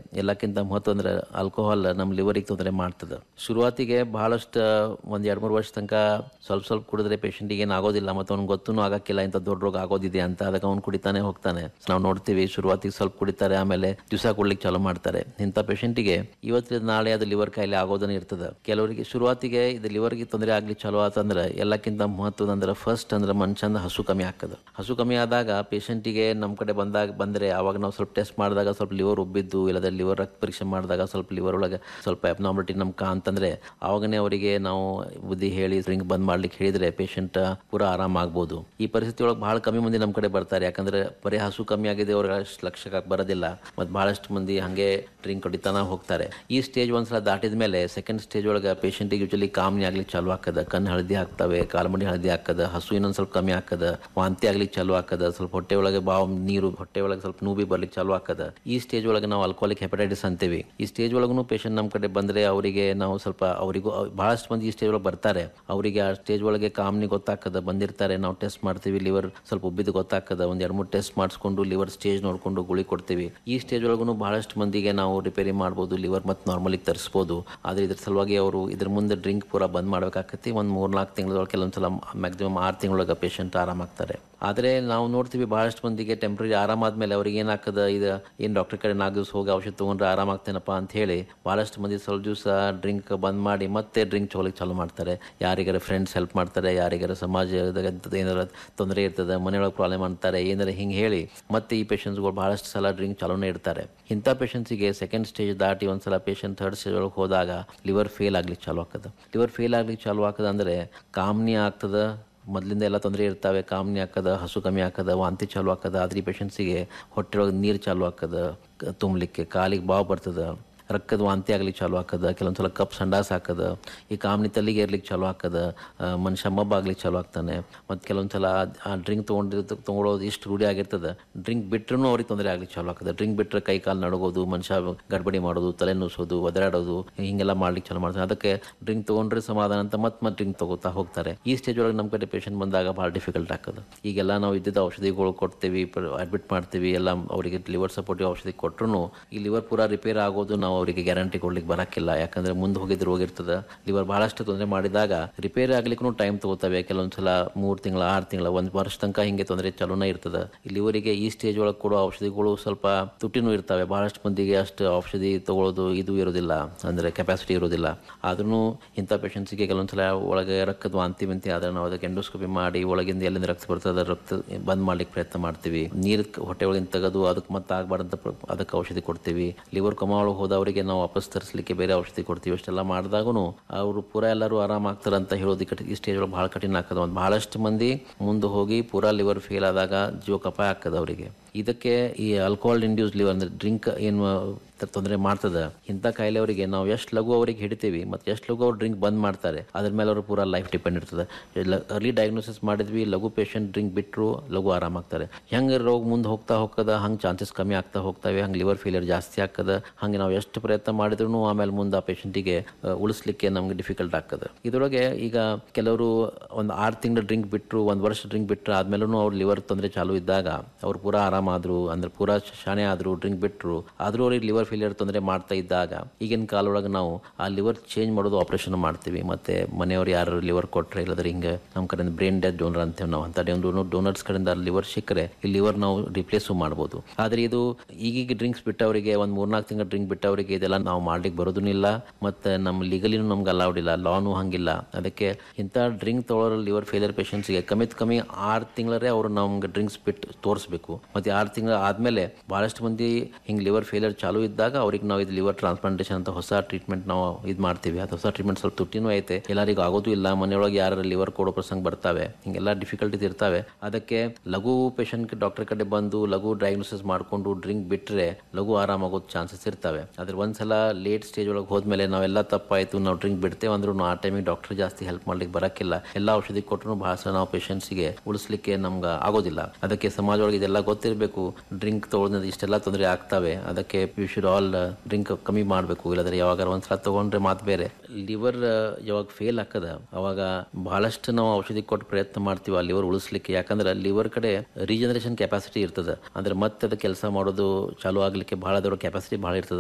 ಎಲ್ಲಕ್ಕಿಂತ ಮಹತ್ವ ಅಂದ್ರೆ ಆಲ್ಕೋಹಾಲ್ ನಮ್ಮ ಲಿವರಿಗೆ ತೊಂದರೆ ಮಾಡ್ತದೆ ಶುರುವಾತಿಗೆ ಬಹಳಷ್ಟು ಒಂದ್ ಎರಡ್ ಮೂರು ವರ್ಷ ತನಕ ಸ್ವಲ್ಪ ಸ್ವಲ್ಪ ಕುಡಿದ್ರೆ ಪೇಷಂಟಿಗೆ ಏನು ಆಗೋದಿಲ್ಲ ಮತ್ತು ಅವ್ನಿಗೆ ಗೊತ್ತೂ ಆಗಕ್ಕಿಲ್ಲ ಇಂಥ ದೊಡ್ಡ ರೋಗ ಆಗೋದಿದೆ ಅಂತ ಅದಕ್ಕೆ ಅವ್ನು ಕುಡಿತಾನೆ ಹೋಗ್ತಾನೆ ನಾವು ನೋಡ್ತೀವಿ ಶುರುವಾತಿಗೆ ಸ್ವಲ್ಪ ಕುಡಿತಾರೆ ಆಮೇಲೆ ದಿವಸ ಕುಡ್ಲಿಕ್ಕೆ ಚಾಲೂ ಮಾಡ್ತಾರೆ ಇಂಥ ಪೇಷಂಟಿಗೆ ಇವತ್ತಿನ ನಾಳೆ ಅದು ಲಿವರ್ ಕಾಯಿಲೆ ಆಗೋದನ್ನ ಇರ್ತದೆ ಕೆಲವರಿಗೆ ಶುರುವಾತಿಗೆ ಇದು ಲಿವರ್ಗೆ ತೊಂದರೆ ಆಗ್ಲಿ ಚಲೋ ಆತಂದ್ರೆ ಎಲ್ಲಕ್ಕಿಂತ ಮಹತ್ವದ ಅಂದ್ರೆ ಫಸ್ಟ್ ಅಂದ್ರೆ ಮನುಷ್ಯನ ಹಸು ಕಮ್ಮಿ ಆಗ್ತದೆ ಹಸು ಕಮ್ಮಿ ಆದಾಗ ಪೇಷಂಟಿಗೆ ನಮ್ಮ ಕಡೆ ಬಂದಾಗ ಬಂದರೆ ಅವಾಗ ನಾವು ಸ್ವಲ್ಪ ಟೆಸ್ಟ್ ಮಾಡಿದಾಗ ಸ್ವಲ್ಪ ಲಿವರ್ ಉಬ್ಬಿದ್ದು ಇಲ್ಲದ್ರೆ ಲಿವರ್ ರಕ್ತ ಪರೀಕ್ಷೆ ಮಾಡಿದಾಗ ಸ್ವಲ್ಪ ಲಿವರ್ ಒಳಗೆ ಸ್ವಲ್ಪ ಅಬ್ನಾರ್ಮಲಿಟಿ ನಮ್ಕ ಅಂತಂದ್ರೆ ಅವಾಗನೇ ಅವರಿಗೆ ನಾವು ಬುದ್ಧಿ ಹೇಳಿ ಡ್ರಿಂಕ್ ಬಂದ್ ಮಾಡ್ಲಿಕ್ಕೆ ಹೇಳಿದ್ರೆ ಪೇಷಂಟ್ ಪೂರಾ ಆರಾಮ ಆಗ್ಬೋದು ಈ ಪರಿಸ್ಥಿತಿ ಒಳಗೆ ಬಹಳ ಕಮ್ಮಿ ಮಂದಿ ನಮ್ಮ ಕಡೆ ಬರ್ತಾರೆ ಯಾಕಂದ್ರೆ ಬರೀ ಹಸು ಕಮ್ಮಿ ಆಗಿದೆ ಅವ್ರಿಗೆ ಅಷ್ಟು ಲಕ್ಷಕ್ಕೆ ಬರೋದಿಲ್ಲ ಮತ್ತು ಬಹಳಷ್ಟು ಮಂದಿ ಹಾಗೆ ಡ್ರಿಂಕ್ ಹೊಡಿತಾನ ಹೋಗ್ತಾರೆ ಈ ಸ್ಟೇಜ್ ಒಂದ್ಸಲ ದಾಟಿದ ಮೇಲೆ ಸೆಕೆಂಡ್ ಸ್ಟೇಜ್ ಒಳಗೆ ಪೇಷಂಟಿಗೆ ಯೂಶಲಿ ಕಾಮನಿ ಆಗ್ಲಿಕ್ಕೆ ಚಾಲು ಹಾಕದ ಕಣ್ಣು ಹಳದಿ ಆಗ್ತವೆ ಕಾಲ್ಮಡಿ ಹಳದಿ ಹಾಕದ ಹಸು ಇನ್ನೊಂದು ಸ್ವಲ್ಪ ಕಮ್ಮಿ ಹಾಕದ ವಾಂತಿ ಆಗ್ಲಿಕ್ಕೆ ಚಾಲು ಹಾಕದ ಸ್ವಲ್ಪ ಹೊಟ್ಟೆ ಒಳಗೆ ಬಾವು ನೀರು ಹೊಟ್ಟೆ ಒಳಗೆ ಸ್ವಲ್ಪ ನೂಬಿ ಬರ್ಲಿಕ್ಕೆ ಚಾಲು ಹಾಕದ ಈ ಸ್ಟೇಜ್ ಒಳಗೆ ನಾವು ಆಲ್ಕೋಹಾಲಿಕ್ ಹೆಪಟೈಟಿಸ್ ಅಂತೀವಿ ಈ ಸ್ಟೇಜ್ ಒಳಗೂ ಪೇಷಂಟ್ ನಮ್ಮ ಕಡೆ ಬಂದ್ರೆ ಅವರಿಗೆ ನಾವು ಸ್ವಲ್ಪ ಅವರಿಗೂ ಬಹಳಷ್ಟು ಮಂದಿ ಈ ಸ್ಟೇಜ್ ಒಳಗೆ ಬರ್ತಾರೆ ಅವರಿಗೆ ಆ ಸ್ಟೇಜ್ ಒಳಗೆ ಕಾಮನಿ ಗೊತ್ತಾಗ್ತದ ಬಂದಿರ್ತಾರೆ ನಾವು ಟೆಸ್ಟ್ ಮಾಡ್ತೀವಿ ಲಿವರ್ ಸ್ವಲ್ಪ ಉಬ್ಬಿದ್ದು ಗೊತ್ತಾಗ್ತದ ಒಂದ್ ಎರಡು ಮೂರು ಟೆಸ್ಟ್ ಮಾಡಿಸ್ಕೊಂಡು ಲಿವರ್ ಸ್ಟೇಜ್ ನೋಡ್ಕೊಂಡು ಗುಳಿ ಕೊಡ್ತೀವಿ ಈ ಸ್ಟೇಜ್ ಒಳಗೂ ಬಹಳಷ್ಟು ಮಂದಿಗೆ ನಾವು ರಿಪೇರಿ ಮಾಡ್ಬೋದು ಲಿವರ್ ಮತ್ತು ನಾರ್ಮಲಿಗೆ ತರಿಸ್ಬೋದು ಆದ್ರೆ ಇದ್ರ ಸಲುವಾಗಿ ಅವರು ಇದ್ರ ಮುಂದೆ ಡ್ರಿಂಕ್ ಪೂರ ಬಂದ್ ಮಾಡ್ಬೇಕಾಕತಿ ಒಂದು ಮೂರ್ ನಾಲ್ಕು ತಿಂಗಳೊಳಗೆ ಕೆಲವೊಂದ್ಸಲ ಮ್ಯಾಕ್ಸಿಮಮ್ ಆರು ತಿಂಗಳೊಳಗೆ ಪೇಷಂಟ್ ಆರಾಮಾಗ್ತಾರೆ ಆದರೆ ನಾವು ನೋಡ್ತೀವಿ ಬಹಳಷ್ಟು ಮಂದಿಗೆ ಟೆಂಪ್ರರಿ ಆರಾಮಾದ್ಮೇಲೆ ಅವ್ರಿಗೆ ಏನಾಗ್ತದ ಇದು ಏನು ಡಾಕ್ಟರ್ ಕಡೆ ನಾಲ್ಕು ದಿವಸ ಹೋಗಿ ಔಷಧ ತೊಗೊಂಡ್ರೆ ಆರಾಮಾಗ್ತೇನಪ್ಪ ಅಂತ ಹೇಳಿ ಬಹಳಷ್ಟು ಮಂದಿ ಸ್ವಲ್ಪ ದಿವಸ ಡ್ರಿಂಕ್ ಬಂದ್ ಮಾಡಿ ಮತ್ತೆ ಡ್ರಿಂಕ್ ಚೋಲಿಕ್ಕೆ ಚಾಲು ಮಾಡ್ತಾರೆ ಯಾರಿಗಾರ ಫ್ರೆಂಡ್ಸ್ ಹೆಲ್ಪ್ ಮಾಡ್ತಾರೆ ಯಾರಿಗಾರ ಸಮಾಜದಾಗ ಏನಾರ ತೊಂದರೆ ಇರ್ತದೆ ಮನೆಯೊಳಗೆ ಪ್ರಾಬ್ಲಮ್ ಅಂತಾರೆ ಏನಾರ ಹಿಂಗೆ ಹೇಳಿ ಮತ್ತೆ ಈ ಪೇಷಂಟ್ಸ್ಗಳು ಬಹಳಷ್ಟು ಸಲ ಡ್ರಿಂಕ್ ಚಾಲೂನೇ ಇಡ್ತಾರೆ ಇಂಥ ಪೇಷಂಟ್ಸಿಗೆ ಸೆಕೆಂಡ್ ಸ್ಟೇಜ್ ದಾಟಿ ಒಂದ್ಸಲ ಪೇಷಂಟ್ ಥರ್ಡ್ ಸ್ಟೇಜ್ ಒಳಗೆ ಹೋದಾಗ ಲಿವರ್ ಫೇಲ್ ಆಗ್ಲಿಕ್ಕೆ ಚಾಲು ಆಗ್ತದೆ ಲಿವರ್ ಫೇಲ್ ಆಗ್ಲಿಕ್ಕೆ ಚಾಲು ಆಗ್ತದೆ ಅಂದ್ರೆ ಕಾಮ್ನಿ ಆಗ್ತದ ಮೊದಲಿಂದ ಎಲ್ಲ ತೊಂದರೆ ಇರ್ತಾವೆ ಕಾಮ್ನಿ ಹಾಕದ ಹಸು ಕಮ್ಮಿ ಹಾಕದ ವಾಂತಿ ಚಾಲು ಹಾಕದ ಆದ್ರೆ ಈ ಪೇಷಂಟ್ಸಿಗೆ ಹೊಟ್ಟೆ ಒಳಗೆ ನೀರು ಚಾಲು ಹಾಕದ ಕ- ತುಂಬಲಿಕ್ಕೆ ಕಾಲಿಗೆ ಬಾವು ಬರ್ತದ ರಕ್ತದ ವಾಂತಿ ಆಗ್ಲಿಕ್ಕೆ ಚಾಲು ಹಾಕದ ಕೆಲವೊಂದ್ಸಲ ಕಪ್ ಸಂಡಾಸ್ ಹಾಕದ ಈ ಕಾಮ್ನಿ ತಲ್ಲಿಗೆ ಇರ್ಲಿಕ್ಕೆ ಚಾಲು ಹಾಕದ ಆ, ಮನುಷ್ಯ ಮಬ್ಬ ಆಗ್ಲಿಕ್ಕೆ ಚಾಲು ಆಗ್ತಾನೆ ಮತ್ತು ಕೆಲವೊಂದ್ಸಲ ಆ ಡ್ರಿಂಕ್ ತೊಗೊಂಡಿರ್ತ ತೊಗೊಳೋದು ಇಷ್ಟು ರೂಢಿ ಆಗಿರ್ತದೆ ಡ್ರಿಂಕ್ ಬಿಟ್ರೂ ಅವ್ರಿಗೆ ತೊಂದರೆ ಆಗ್ಲಿಕ್ಕೆ ಚಾಲು ಆಗ್ತದೆ ಡ್ರಿಂಕ್ ಬಿಟ್ರೆ ಕೈ ಕಾಲು ನಡಗೋದು ಮನುಷ್ಯ ಗಡ್ಬಡಿ ಮಾಡೋದು ತಲೆ ನುಸೋದು ಒದರಾಡೋದು ಹಿಂಗೆಲ್ಲ ಮಾಡ್ಲಿಕ್ಕೆ ಚಾಲು ಮಾಡ್ತಾರೆ ಅದಕ್ಕೆ ಡ್ರಿಂಕ್ ತೊಗೊಂಡ್ರೆ ಸಮಾಧಾನ ಅಂತ ಮತ್ತೆ ಮತ್ತೆ ಡ್ರಿಂಕ್ ತಗೋತಾ ಹೋಗ್ತಾರೆ ಈ ಸ್ಟೇಜ್ ಒಳಗೆ ನಮ್ಮ ಕಡೆ ಪೇಷಂಟ್ ಬಂದಾಗ ಭಾಳ ಡಿಫಿಕಲ್ಟ್ ಆಗ್ತದೆ ಈಗೆಲ್ಲ ನಾವು ಇದ್ದಿದ್ದ ಔಷಧಿಗಳು ಕೊಡ್ತೀವಿ ಅಡ್ಮಿಟ್ ಮಾಡ್ತೀವಿ ಎಲ್ಲ ಅವರಿಗೆ ಲಿವರ್ ಸಪೋರ್ಟಿವ್ ಔಷಧಿ ಕೊಟ್ಟರು ಈ ಲಿವರ್ ಪೂರಾ ರಿಪೇರ್ ಆಗೋದು ನಾವು ಅವರಿಗೆ ಗ್ಯಾರಂಟಿ ಕೊಡ್ಲಿಕ್ಕೆ ಬರಕ್ಕಿಲ್ಲ ಯಾಕಂದ್ರೆ ಮುಂದೆ ಹೋಗಿದ್ದು ರೋಗ ಇರ್ತದೆ ಲಿವರ್ ಬಹಳಷ್ಟು ತೊಂದರೆ ಮಾಡಿದಾಗ ರಿಪೇರಿ ಆಗ್ಲಿಕ್ಕೂ ಟೈಮ್ ತಗೋತವೆ ಕೆಲವೊಂದ್ಸಲ ಮೂರು ತಿಂಗಳ ಆರು ತಿಂಗಳ ಒಂದು ವರ್ಷ ತನಕ ಹಿಂಗೆ ತೊಂದರೆ ಚಲೋನೇ ಇರ್ತದೆ ಈ ಲಿವರಿಗೆ ಈ ಸ್ಟೇಜ್ ಒಳಗೆ ಕೊಡೋ ಔಷಧಿಗಳು ಸ್ವಲ್ಪ ತುಟ್ಟಿನೂ ಇರ್ತವೆ ಬಹಳಷ್ಟು ಮಂದಿಗೆ ಅಷ್ಟು ಔಷಧಿ ತಗೊಳ್ಳೋದು ಇದು ಇರೋದಿಲ್ಲ ಅಂದ್ರೆ ಕೆಪಾಸಿಟಿ ಇರೋದಿಲ್ಲ ಆದ್ರೂ ಇಂಥ ಪೇಷಂಟ್ಸ್ಗೆ ಕೆಲವೊಂದ್ಸಲ ಒಳಗೆ ರಕ್ತದ ವಾಂತಿ ಮಿಂತಿ ಆದ್ರೆ ನಾವು ಅದಕ್ಕೆ ಎಂಡೋಸ್ಕೋಪಿ ಮಾಡಿ ಒಳಗಿಂದ ಎಲ್ಲಿಂದ ರಕ್ತ ಬರ್ತದೆ ರಕ್ತ ಬಂದ್ ಮಾಡ್ಲಿಕ್ಕೆ ಪ್ರಯತ್ನ ಮಾಡ್ತೀವಿ ನೀರು ಹೊಟ್ಟೆ ಒಳಗಿಂದ ತೆಗೆದು ಅದಕ್ಕೆ ಮತ್ತೆ ಆಗ್ಬಾರ್ದಂತ ಪ್ರ- ಅದಕ್ಕೆ ಔಷಧಿ ಕೊಡ್ತೀವಿ ಲಿವರ್ ಕೊಮ ಒಳಗೆ ಹೋದವರಿಗೆ ನಾವು ವಾಪಸ್ ತರಿಸಲಿಕ್ಕೆ ಬೇರೆ ಔಷಧಿ ಕೊಡ್ತೀವಿ ಅಷ್ಟೆಲ್ಲ ಮಾಡಿದಾಗೂ ಅವರು ಪೂರಾ ಎಲ್ಲರೂ ಆರಾಮ ಆಗ್ತಾರೆ ಅಂತ ಹೇಳೋದು ಈ ಕಠಿ- ಈ ಸ್ಟೇಜ್ ಒಳಗೆ ಭಾಳ ಕಠಿಣ ಆಗ್ತದೆ ಒಂದು ಬಹಳಷ್ಟು ಮಂದಿ ಮುಂದೆ ಹೋಗಿ ಪೂರಾ ಲಿವರ್ ಫೇಲ್ ಆದಾಗ ಜೀವಕ್ಕೆ ಅಪಾಯ ಆಗ್ತದೆ ಅವರಿಗೆ ಇದಕ್ಕೆ ಈ ಆಲ್ಕೋಹಾಲ್ ಇಂಡ್ಯೂಸ್ ಲಿವರ್ ಅಂದ್ರೆ ಡ್ರಿಂಕ್ ಏನು ತೊಂದರೆ ಮಾಡ್ತದೆ ಇಂಥ ಕಾಯಿಲೆ ಅವರಿಗೆ ನಾವು ಎಷ್ಟು ಲಘು ಅವರಿಗೆ ಹಿಡಿತೀವಿ ಮತ್ತು ಎಷ್ಟು ಲಘು ಅವ್ರು ಡ್ರಿಂಕ್ ಬಂದ್ ಮಾಡ್ತಾರೆ ಅದ್ರ ಮೇಲೆ ಅವರು ಪೂರಾ ಲೈಫ್ ಡಿಪೆಂಡ್ ಇರ್ತದೆ ಅರ್ಲಿ ಡಯಾಗ್ನೋಸಿಸ್ ಮಾಡಿದ್ವಿ ಲಘು ಪೇಷಂಟ್ ಡ್ರಿಂಕ್ ಬಿಟ್ಟರು ಲಘು ಆರಾಮಾಗ್ತಾರೆ ಹೆಂಗೆ ರೋಗ ಮುಂದೆ ಹೋಗ್ತಾ ಹೋಗ್ತದ ಹಂಗೆ ಚಾನ್ಸಸ್ ಕಮ್ಮಿ ಆಗ್ತಾ ಹೋಗ್ತವೆ ಹಂಗೆ ಲಿವರ್ ಫೇಲಿಯರ್ ಜಾಸ್ತಿ ಆಗ್ತದೆ ಹಂಗೆ ನಾವು ಎಷ್ಟು ಪ್ರಯತ್ನ ಮಾಡಿದ್ರು ಆಮೇಲೆ ಮುಂದೆ ಆ ಪೇಷಂಟಿಗೆ ಉಳಿಸ್ಲಿಕ್ಕೆ ನಮ್ಗೆ ಡಿಫಿಕಲ್ಟ್ ಆಗ್ತದೆ ಇದರೊಳಗೆ ಈಗ ಕೆಲವರು ಒಂದು ಆರು ತಿಂಗಳು ಡ್ರಿಂಕ್ ಬಿಟ್ಟರು ಒಂದು ವರ್ಷ ಡ್ರಿಂಕ್ ಬಿಟ್ಟರು ಆದ್ಮೇಲೂ ಅವ್ರ ಲಿವರ್ ತೊಂದರೆ ಚಾಲು ಇದ್ದಾಗ ಅವ್ರು ಪೂರಾ ಆರಾಮಾದ್ರು ಅಂದ್ರೆ ಪೂರಾ ಶಾಣೆ ಆದ್ರು ಡ್ರಿಂಕ್ ಬಿಟ್ಟರು ಆದ್ರೂ ಅವ್ರಿಗೆ ಲಿವರ್ ಫೇಲಿಯರ್ ತೊಂದರೆ ಮಾಡ್ತಾ ಇದ್ದಾಗ ಈಗಿನ ಕಾಲೊಳಗೆ ನಾವು ಆ ಲಿವರ್ ಚೇಂಜ್ ಮಾಡೋದು ಆಪರೇಷನ್ ಮಾಡ್ತೀವಿ ಮತ್ತೆ ಮನೆಯವರು ಯಾರು ಲಿವರ್ ಕೊಟ್ರೆ ಇಲ್ಲದ್ರೆ ಹಿಂಗೆ ನಮ್ಮ ಕಡೆಯಿಂದ ಬ್ರೈನ್ ಡೆತ್ ಡೋನರ್ ಅಂತೇವೆ ನಾವು ಅಂತ ಡೋನರ್ಸ್ ಕಡೆಯಿಂದ ಲಿವರ್ ಸಿಕ್ಕರೆ ಈ ಲಿವರ್ ನಾವು ರಿಪ್ಲೇಸು ಮಾಡ್ಬೋದು ಆದ್ರೆ ಇದು ಈಗೀಗ ಡ್ರಿಂಕ್ಸ್ ಬಿಟ್ಟವರಿಗೆ ಒಂದು ಮೂರ್ನಾಲ್ಕು ತಿಂಗಳು ಡ್ರಿಂಕ್ ಬಿಟ್ಟವರಿಗೆ ಇದೆಲ್ಲ ನಾವು ಮಾಡ್ಲಿಕ್ಕೆ ಬರೋದೂ ಇಲ್ಲ ಮತ್ತೆ ನಮ್ಮ ಲೀಗಲಿನೂ ನಮ್ಗೆ ಅಲೌಡ್ ಇಲ್ಲ ಲಾನು ಹಂಗಿಲ್ಲ ಅದಕ್ಕೆ ಇಂಥ ಡ್ರಿಂಕ್ ತೊಗೊಳೋ ಲಿವರ್ ಫೇಲಿಯರ್ ಪೇಷಂಟ್ಸ್ಗೆ ಕಮ್ಮಿತ್ ಕಮ್ಮಿ ಆರು ತಿಂಗಳರೇ ಅವರು ನಮ್ಗೆ ಡ್ರಿಂಕ್ಸ್ ಬಿಟ್ಟು ತೋರಿಸ್ಬೇಕು ಮತ್ತೆ ಆರು ತಿಂಗಳ ಆದ್ಮೇಲೆ ಬಹಳಷ್ಟು ಮಂದಿ ಹಿಂಗೆ ಲಿವರ್ ಫೇಲಿಯರ್ ಚಾಲು ಇದ್ದಾಗ ಅವ್ರಿಗೆ ನಾವು ಇದು ಲಿವರ್ ಟ್ರಾನ್ಸ್ಪ್ಲಾಂಟೇಷನ್ ಅಂತ ಹೊಸ ಟ್ರೀಟ್ಮೆಂಟ್ ನಾವು ಇದು ಮಾಡ್ತೀವಿ ಅದು ಹೊಸ ಟ್ರೀಟ್ಮೆಂಟ್ ಸ್ವಲ್ಪ ತುಟ್ಟಿನೂ ಐತೆ ಎಲ್ಲರಿಗೂ ಆಗೋದು ಇಲ್ಲ ಮನೆಯೊಳಗೆ ಯಾರು ಲಿವರ್ ಕೊಡೋ ಪ್ರಸಂಗ ಬರ್ತಾವೆ ಹಿಂಗೆಲ್ಲ ಡಿಫಿಕಲ್ಟೀಸ್ ಇರ್ತಾವೆ ಅದಕ್ಕೆ ಲಘು ಪೇಷಂಟ್ ಡಾಕ್ಟರ್ ಕಡೆ ಬಂದು ಲಘು ಡಯಾಗ್ನೋಸಿಸ್ ಮಾಡ್ಕೊಂಡು ಡ್ರಿಂಕ್ ಬಿಟ್ರೆ ಲಘು ಆರಾಮಾಗೋದು ಚಾನ್ಸಸ್ ಇರ್ತವೆ ಅದ್ರ ಒಂದ್ಸಲ ಲೇಟ್ ಸ್ಟೇಜ್ ಒಳಗೆ ಹೋದ್ಮೇಲೆ ನಾವೆಲ್ಲ ತಪ್ಪಾಯ್ತು ನಾವು ಡ್ರಿಂಕ್ ಬಿಡ್ತೇವೆ ಅಂದ್ರೂ ಆ ಟೈಮಿಗೆ ಡಾಕ್ಟರ್ ಜಾಸ್ತಿ ಹೆಲ್ಪ್ ಮಾಡ್ಲಿಕ್ಕೆ ಬರಕ್ಕಿಲ್ಲ ಎಲ್ಲ ಔಷಧಿ ಕೊಟ್ಟರು ಬಹಳ ಸಲ ನಾವು ಪೇಷಂಟ್ಸ್ಗೆ ಉಳಿಸ್ಲಿಕ್ಕೆ ನಮ್ಗೆ ಆಗೋದಿಲ್ಲ ಅದಕ್ಕೆ ಸಮಾಜ ಒಳಗೆ ಇದೆಲ್ಲ ಗೊತ್ತಿರಬೇಕು ಡ್ರಿಂಕ್ ತಗೊಳ್ಳೋದ್ರಿಂದ ಇಷ್ಟೆಲ್ಲ ತೊಂದರೆ ಆಗ್ತವೆ ಅದಕ್ಕೆ ಯು ಶುಡ್ ಆಲ್ ಡ್ರಿಂಕ್ ಕಮ್ಮಿ ಮಾಡಬೇಕು ಇಲ್ಲದ್ರೆ ಯಾವಾಗ ಒಂದ್ಸಲ ತಗೊಂಡ್ರೆ ಮಾತು ಬೇರೆ ಲಿವರ್ ಯಾವಾಗ ಫೇಲ್ ಆಗ್ತದ ಅವಾಗ ಬಹಳಷ್ಟು ನಾವು ಔಷಧಿ ಕೊಟ್ಟು ಪ್ರಯತ್ನ ಮಾಡ್ತೀವಿ ಆ ಲಿವರ್ ಉಳಿಸ್ಲಿಕ್ಕೆ ಯಾಕಂದ್ರೆ ಲಿವರ್ ಕಡೆ ರೀಜನರೇಷನ್ ಕೆಪಾಸಿಟಿ ಇರ್ತದೆ ಅಂದ್ರೆ ಮತ್ತೆ ಅದು ಕೆಲಸ ಮಾಡೋದು ಚಾಲು ಆಗ್ಲಿಕ್ಕೆ ಬಹಳ ದೊಡ್ಡ ಕೆಪಾಸಿಟಿ ಬಹಳ ಇರ್ತದೆ